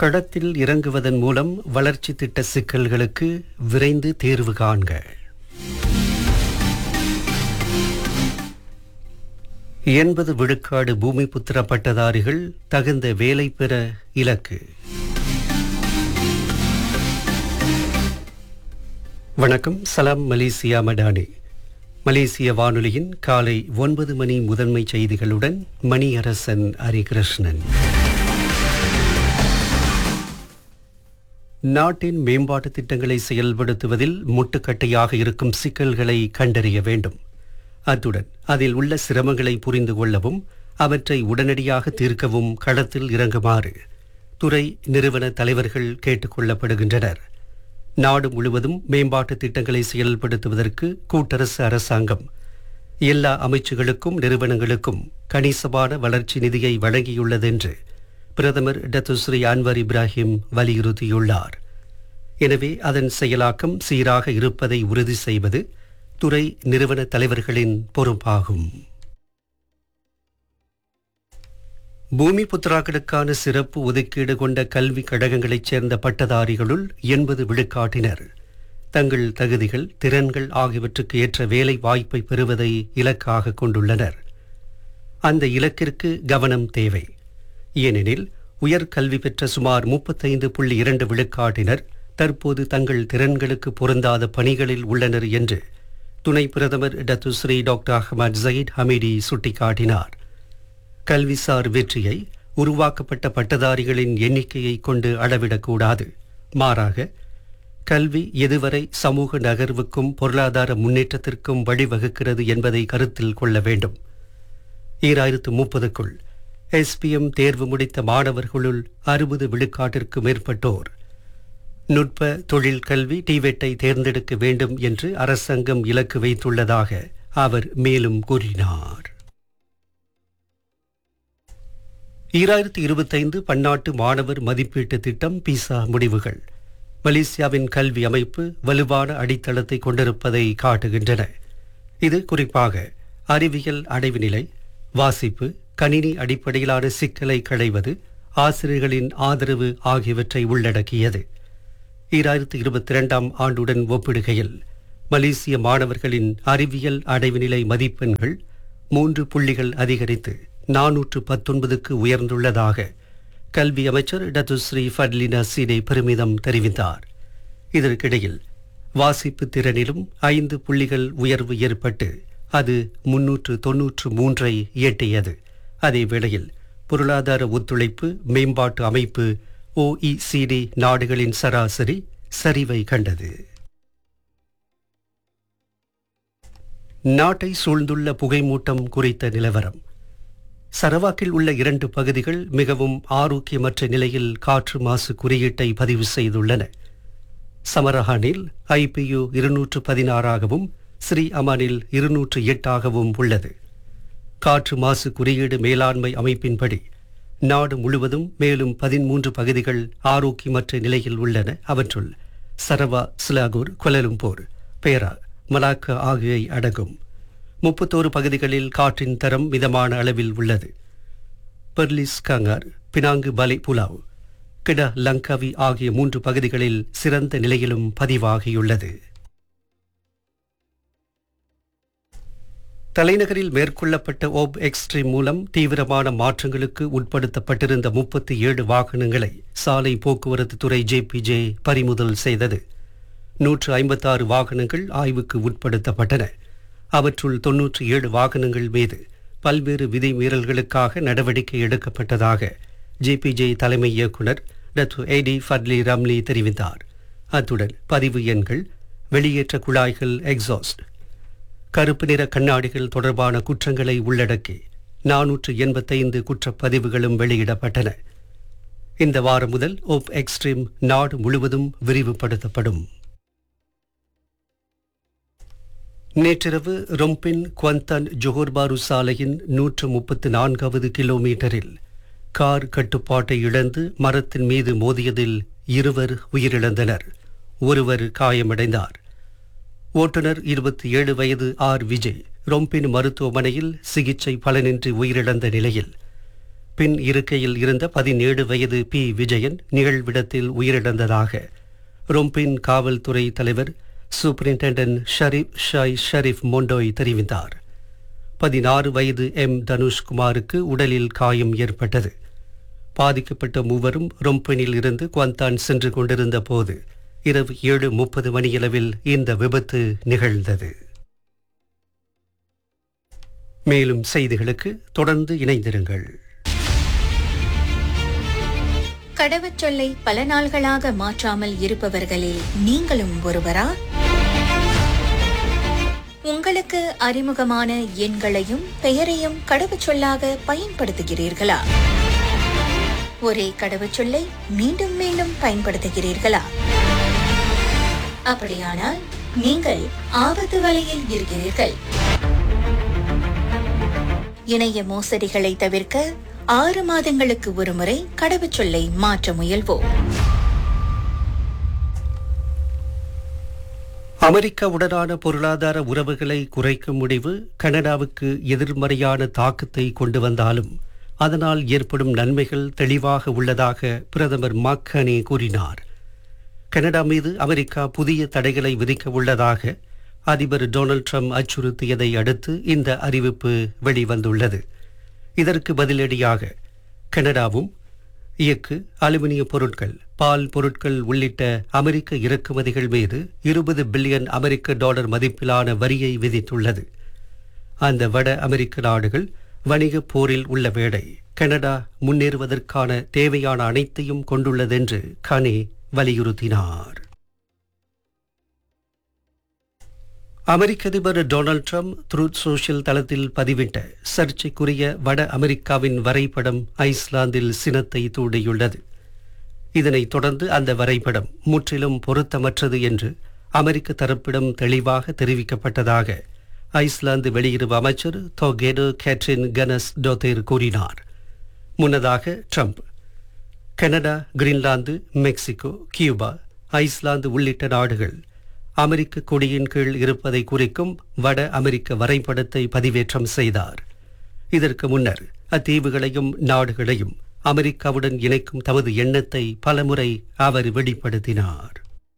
களத்தில் இறங்குவதன் மூலம் வளர்ச்சி திட்ட சிக்கல்களுக்கு விரைந்து தேர்வு காண்க எண்பது விழுக்காடு பூமி புத்திர பட்டதாரிகள் தகுந்த வேலை பெற இலக்கு வணக்கம் சலாம் மலேசியா மடானி மலேசிய வானொலியின் காலை ஒன்பது மணி முதன்மை செய்திகளுடன் மணியரசன் ஹரிகிருஷ்ணன் நாட்டின் மேம்பாட்டு திட்டங்களை செயல்படுத்துவதில் முட்டுக்கட்டையாக இருக்கும் சிக்கல்களை கண்டறிய வேண்டும் அத்துடன் அதில் உள்ள சிரமங்களை புரிந்து கொள்ளவும் அவற்றை உடனடியாக தீர்க்கவும் களத்தில் இறங்குமாறு துறை நிறுவன தலைவர்கள் கேட்டுக்கொள்ளப்படுகின்றனர் நாடு முழுவதும் மேம்பாட்டு திட்டங்களை செயல்படுத்துவதற்கு கூட்டரசு அரசாங்கம் எல்லா அமைச்சுகளுக்கும் நிறுவனங்களுக்கும் கணிசமான வளர்ச்சி நிதியை வழங்கியுள்ளது என்று பிரதமர் டத்துஸ்ரீ அன்வர் இப்ராஹிம் வலியுறுத்தியுள்ளார் எனவே அதன் செயலாக்கம் சீராக இருப்பதை உறுதி செய்வது துறை நிறுவன தலைவர்களின் பொறுப்பாகும் பூமி புத்திராக்களுக்கான சிறப்பு ஒதுக்கீடு கொண்ட கல்வி கழகங்களைச் சேர்ந்த பட்டதாரிகளுள் எண்பது விழுக்காட்டினர் தங்கள் தகுதிகள் திறன்கள் ஆகியவற்றுக்கு ஏற்ற வேலை வாய்ப்பை பெறுவதை இலக்காக கொண்டுள்ளனர் அந்த இலக்கிற்கு கவனம் தேவை ஏனெனில் உயர்கல்வி பெற்ற சுமார் முப்பத்தைந்து புள்ளி இரண்டு விழுக்காட்டினர் தற்போது தங்கள் திறன்களுக்கு பொருந்தாத பணிகளில் உள்ளனர் என்று துணை பிரதமர் Datuk Seri doctor Ahmad Zahid Hamidi சுட்டிக்காட்டினார் கல்விசார் வெற்றியை உருவாக்கப்பட்ட பட்டதாரிகளின் எண்ணிக்கையை கொண்டு அளவிடக்கூடாது மாறாக கல்வி எதுவரை சமூக நகர்வுக்கும் பொருளாதார முன்னேற்றத்திற்கும் வழிவகுக்கிறது என்பதை கருத்தில் கொள்ள வேண்டும் ஈராயிரத்து முப்பதுக்குள் எஸ்பிஎம் தேர்வு முடித்த மாணவர்களுள் அறுபது விழுக்காட்டிற்கு மேற்பட்டோர் நுட்ப தொழில் கல்வி டிவெட்டை தேர்ந்தெடுக்க வேண்டும் என்று அரசாங்கம் இலக்கு வைத்துள்ளதாக அவர் மேலும் கூறினார் ஈராயிரத்தி இருபத்தைந்து பன்னாட்டு மாணவர் மதிப்பீட்டு திட்டம் பிசா முடிவுகள் மலேசியாவின் கல்வி அமைப்பு வலுவான அடித்தளத்தை கொண்டிருப்பதை காட்டுகின்றன இது குறிப்பாக அறிவியல் அடைவு நிலை வாசிப்பு கணினி அடிப்படையிலான சிக்கலை களைவது ஆசிரியர்களின் ஆதரவு ஆகியவற்றை உள்ளடக்கியது ஈராயிரத்தி இருபத்தி இரண்டாம் ஆண்டுடன் ஒப்பிடுகையில் மலேசிய மாணவர்களின் அறிவியல் அடைவுநிலை மதிப்பெண்கள் மூன்று புள்ளிகள் அதிகரித்து நானூற்று பத்தொன்பதுக்கு உயர்ந்துள்ளதாக கல்வி அமைச்சர் டத்துஸ்ரீ ஃபட்லினா சீடே பெருமிதம் தெரிவித்தார் இதற்கிடையில் வாசிப்பு திறனிலும் ஐந்து புள்ளிகள் உயர்வு ஏற்பட்டு அது முன்னூற்று தொன்னூற்று மூன்றை எட்டியது அதே வேளையில் பொருளாதார ஒத்துழைப்பு மேம்பாட்டு அமைப்பு ஓஇசிடி நாடுகளின் சராசரி சரிவை கண்டது நாட்டை சூழ்ந்துள்ள புகைமூட்டம் குறித்த நிலவரம் சரவாக்கில் உள்ள இரண்டு பகுதிகள் மிகவும் ஆரோக்கியமற்ற நிலையில் காற்று மாசு குறியீட்டை பதிவு செய்துள்ளன சமரஹானில் ஐபியு இருநூற்று பதினாறாகவும் ஸ்ரீ அமானில் இருநூற்று எட்டாகவும் உள்ளது காற்று மாசு குறியீடு மேலாண்மை அமைப்பின்படி நாடு முழுவதும் மேலும் பதிமூன்று பகுதிகள் ஆரோக்கியமற்ற நிலையில் உள்ளன அவற்றுள் சரவா சிலாகூர் கொலலும்போர் பேரா மலாக்கா ஆகியவை அடங்கும் முப்பத்தோரு பகுதிகளில் காற்றின் தரம் மிதமான அளவில் உள்ளது Perlis Kangar Pinang Balik Pulau கிட லங்காவி ஆகிய மூன்று பகுதிகளில் சிறந்த நிலையிலும் பதிவாகியுள்ளது தலைநகரில் மேற்கொள்ளப்பட்ட ஓப் எக்ஸ்ட்ரீம் மூலம் தீவிரமான மாற்றங்களுக்கு உட்படுத்தப்பட்டிருந்த முப்பத்தி ஏழு வாகனங்களை சாலை போக்குவரத்து துறை ஜேபிஜே பறிமுதல் செய்தது நூற்று ஐம்பத்தாறு வாகனங்கள் ஆய்வுக்கு உட்படுத்தப்பட்டன அவற்றுள் தொன்னூற்றி ஏழு வாகனங்கள் மீது பல்வேறு விதிமீறல்களுக்காக நடவடிக்கை எடுக்கப்பட்டதாக ஜேபிஜே தலைமை இயக்குனர் டத்து ஏடி ஃபட்லி ரம்லி தெரிவித்தார் அத்துடன் பதிவு எண்கள் வெளியேற்ற குழாய்கள் எக்ஸாஸ்ட் கருப்பு நிற கண்ணாடிகள் தொடர்பான குற்றங்களை உள்ளடக்கி நானூற்று எண்பத்தைந்து குற்றப்பதிவுகளும் வெளியிடப்பட்டன இந்த வாரம் முதல் ஓப் எக்ஸ்ட்ரீம் நாடு முழுவதும் விரிவுபடுத்தப்படும் நேற்றிரவு ரொம்பின் குவந்தன் ஜொஹோர்பாரு சாலையின் நூற்று முப்பத்து நான்காவது கிலோமீட்டரில் கார் கட்டுப்பாட்டை இழந்து மரத்தின் மீது மோதியதில் இருவர் உயிரிழந்தனர் ஒருவர் காயமடைந்தார் ஓட்டுநர் இருபத்தி ஏழு வயது ஆர் விஜய் ரொம்பின் மருத்துவமனையில் சிகிச்சை பலனின்றி உயிரிழந்த நிலையில் பின் இருக்கையில் இருந்த பதினேழு வயது பி விஜயன் நிகழ்விடத்தில் உயிரிழந்ததாக ரொம்பின் காவல்துறை தலைவர் superintendent Sharif Shai Sharif Mondoi தெரிவித்தார் பதினாறு வயது எம் தனுஷ்குமாருக்கு உடலில் காயம் ஏற்பட்டது பாதிக்கப்பட்ட மூவரும் ரொம்பெனில் இருந்து குவந்தான் சென்று கொண்டிருந்த போது இரவு ஏழு முப்பது மணியளவில் இந்த விபத்து நிகழ்ந்தது மேலும் செய்திகளுக்கு தொடர்ந்து இணைந்திருங்கள் கடவுச்சொல்லை பல நாள்களாக மாற்றாமல் இருப்பவர்களில் நீங்களும் ஒருவரா உங்களுக்கு அறிமுகமான எண்களையும் பெயரையும் கடவுச்சொல்லாக பயன்படுத்துகிறீர்களா ஒரே கடவுச்சொல்லை மீண்டும் மீண்டும் பயன்படுத்துகிறீர்களா அப்படியானால் நீங்கள் ஆபத்து வலையில் இருக்கிறீர்கள் இணைய மோசடிகளை தவிர்க்க ஆறு மாதங்களுக்கு ஒருமுறை கடவுச்சொல்லை மாற்ற முயல்வோம் அமெரிக்காவுடனான பொருளாதார உறவுகளை குறைக்கும் முடிவு கனடாவுக்கு எதிர்மறையான தாக்கத்தை கொண்டு வந்தாலும் அதனால் ஏற்படும் நன்மைகள் தெளிவாக உள்ளதாக பிரதமர் மக்கனே கூறினார் கனடா மீது அமெரிக்கா புதிய தடைகளை விதிக்க உள்ளதாக அதிபர் டொனால்ட் ட்ரம்ப் அச்சுறுத்தியதை அடுத்து இந்த அறிவிப்பு வெளிவந்துள்ளது இதற்கு பதிலடியாக கனடாவும் இயக்கு அலுமினிய பொருட்கள் பால் பொருட்கள் உள்ளிட்ட அமெரிக்க இறக்குமதிகள் மீது இருபது பில்லியன் அமெரிக்க டாலர் மதிப்பிலான வரியை விதித்துள்ளது அந்த வட அமெரிக்க நாடுகள் வணிகப் போரில் உள்ள வேளை கனடா முன்னேறுவதற்கான தேவையான அனைத்தையும் கொண்டுள்ளதென்று கனே வலியுறுத்தினார் அமெரிக்க அதிபர் டொனால்ட் ட்ரம்ப் த்ரூத் சோஷியல் தளத்தில் பதிவிட்ட சர்ச்சைக்குரிய வட அமெரிக்காவின் வரைபடம் ஐஸ்லாந்தில் சினத்தை தூண்டியுள்ளது இதனைத் தொடர்ந்து அந்த வரைபடம் முற்றிலும் பொருத்தமற்றது என்று அமெரிக்க தரப்பிடம் தெளிவாக தெரிவிக்கப்பட்டதாக ஐஸ்லாந்து வெளியுறவு அமைச்சர் தொகேடோ கேட்ரின் கனஸ் டோதேர் கூறினார் முன்னதாக Trump Canada Greenland Mexico Cuba Iceland உள்ளிட்ட நாடுகள் அமெரிக்க கொடியின் கீழ் இருப்பதை குறிக்கும் வட அமெரிக்க வரைபடத்தை பதிவேற்றம் செய்தார் இதற்கு முன்னர் அத்தீவுகளையும் நாடுகளையும் அமெரிக்காவுடன் இணைக்கும் தமது எண்ணத்தை பலமுறை அவர் வெளிப்படுத்தினார்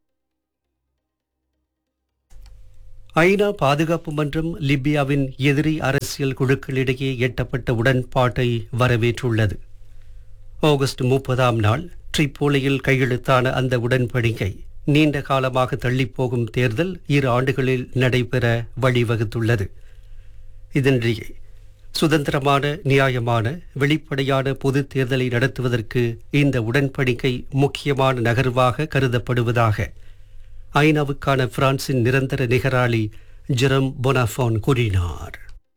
ஐநா பாதுகாப்பு மன்றம் லிபியாவின் எதிரி அரசியல் குழுக்களிடையே எட்டப்பட்ட உடன்பாட்டை வரவேற்றுள்ளது ஆகஸ்ட் முப்பதாம் நாள் ட்ரிப்போலியில் கையெழுத்தான அந்த உடன்படிக்கை நீண்ட காலமாக தள்ளிப்போகும் தேர்தல் இரு ஆண்டுகளில் நடைபெற வழிவகுத்துள்ளது இதனிடையே சுதந்திரமான நியாயமான வெளிப்படையான பொது தேர்தலை நடத்துவதற்கு இந்த உடன்படிக்கை முக்கியமான நகர்வாக கருதப்படுவதாக ஐநாவுக்கான பிரான்சின் நிரந்தர நிகராளி ஜெரம் பொனாஃபான் கூறினார்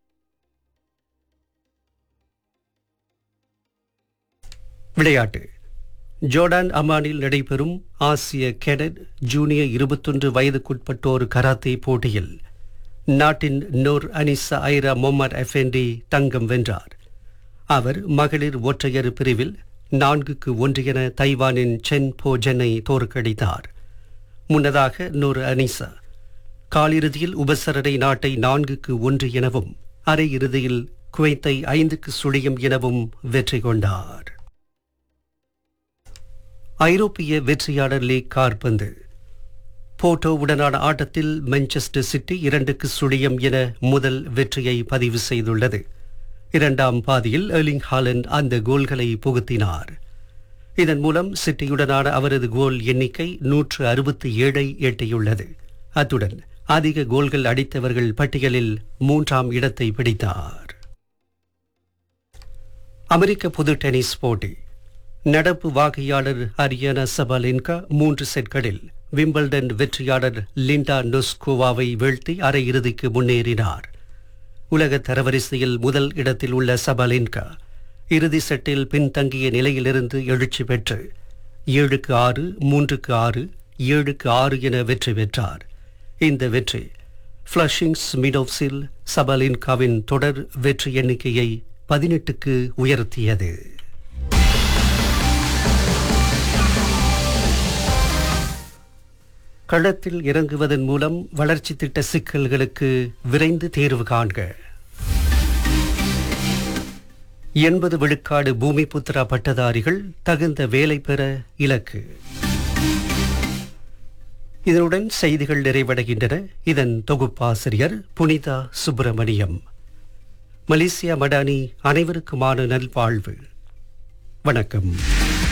விளையாட்டு ஜோர்டான் அமானில் நடைபெறும் ஆசிய கெடட் ஜூனியர் இருபத்தொன்று வயதுக்குட்பட்டோர் கராத்தே போட்டியில் நாட்டின் நூர் அனிசா ஐரா மொம்மர் எஃபெண்டி தங்கம் வென்றார் அவர் மகளிர் ஒற்றையர் பிரிவில் நான்குக்கு ஒன்று என தைவானின் சென் போ ஜென்னை தோற்கடித்தார் முன்னதாக நூர் அனிசா காலிறுதியில் உபசரணை நாட்டை நான்குக்கு ஒன்று எனவும் அரையிறுதியில் குவைத்தை ஐந்துக்கு சுழியம் எனவும் வெற்றி கொண்டார் ஐரோப்பிய வெற்றியாளர் லீக் கார்பந்து போர்ட்டோவுடனான ஆட்டத்தில் மான்செஸ்டர் சிட்டி இரண்டுக்கு சுழியம் என முதல் வெற்றியை பதிவு செய்துள்ளது இரண்டாம் பாதியில் எர்லிங் ஹாலண்ட் அந்த கோல்களை புகுத்தினார் இதன் மூலம் சிட்டியுடனான அவரது கோல் எண்ணிக்கை நூற்று அறுபத்தி ஏழை எட்டியுள்ளது அத்துடன் அதிக கோல்கள் அடித்தவர்கள் பட்டியலில் மூன்றாம் இடத்தை பிடித்தார் அமெரிக்க பொது டென்னிஸ் போட்டி நடப்பு வாகையாளர் அரியானா சபாலின்கா மூன்று செட்களில் விம்பிள்டன் வெற்றியாளர் லிண்டா நொஸ்கோவாவை வீழ்த்தி அரையிறுதிக்கு முன்னேறினார் உலக தரவரிசையில் முதல் இடத்தில் உள்ள சபாலின்கா இறுதி செட்டில் பின்தங்கிய நிலையிலிருந்து எழுச்சி பெற்று ஏழுக்கு ஆறு மூன்றுக்கு ஆறு ஏழுக்கு ஆறு என வெற்றி பெற்றார் இந்த வெற்றி ஃப்ளஷிங்ஸ் மிடோவ்ஸில் சபாலின்காவின் தொடர் வெற்றி எண்ணிக்கையை பதினெட்டுக்கு உயர்த்தியது களத்தில் இறங்குவதன் மூலம் வளர்ச்சி திட்ட சிக்கல்களுக்கு விரைந்து தீர்வு காண்க எண்பது விழுக்காடு பூமி புத்திரா பட்டதாரிகள் தகுந்த வேலை பெற இலக்கு இதனுடன் செய்திகள் நிறைவடைகின்றன இதன் தொகுப்பாசிரியர் புனிதா சுப்பிரமணியம் மலேசியா மடானி அனைவருக்குமான நல்வாழ்வு வணக்கம்